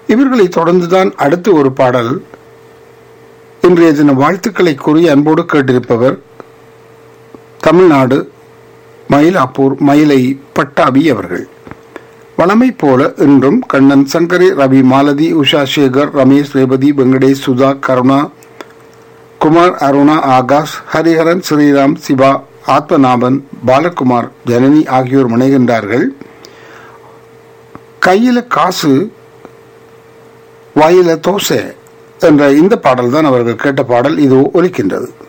இவர்களை தொடர்ந்துதான் அடுத்து ஒரு பாடல் இன்றைய தின வாழ்த்துக்களை கூறி அன்போடு கேட்டிருப்பவர் தமிழ்நாடு மயிலாப்பூர் மயிலை பட்டாபி அவர்கள் வளமை போல இன்றும் கண்ணன் சங்கரி ரவி மாலதி உஷா சேகர் ரமேஷ் ரேவதி வெங்கடேஷ் சுதா கருணா குமார் அருணா ஆகாஷ் ஹரிஹரன் ஸ்ரீராம் சிவா ஆத்மநாபன் பாலகுமார் ஜனனி ஆகியோர் முனைகின்றார்கள் கையில காசு வாயில தோசை என்ற இந்த பாடல் தான் அவர்கள் கேட்ட பாடல் இது ஒலிக்கின்றது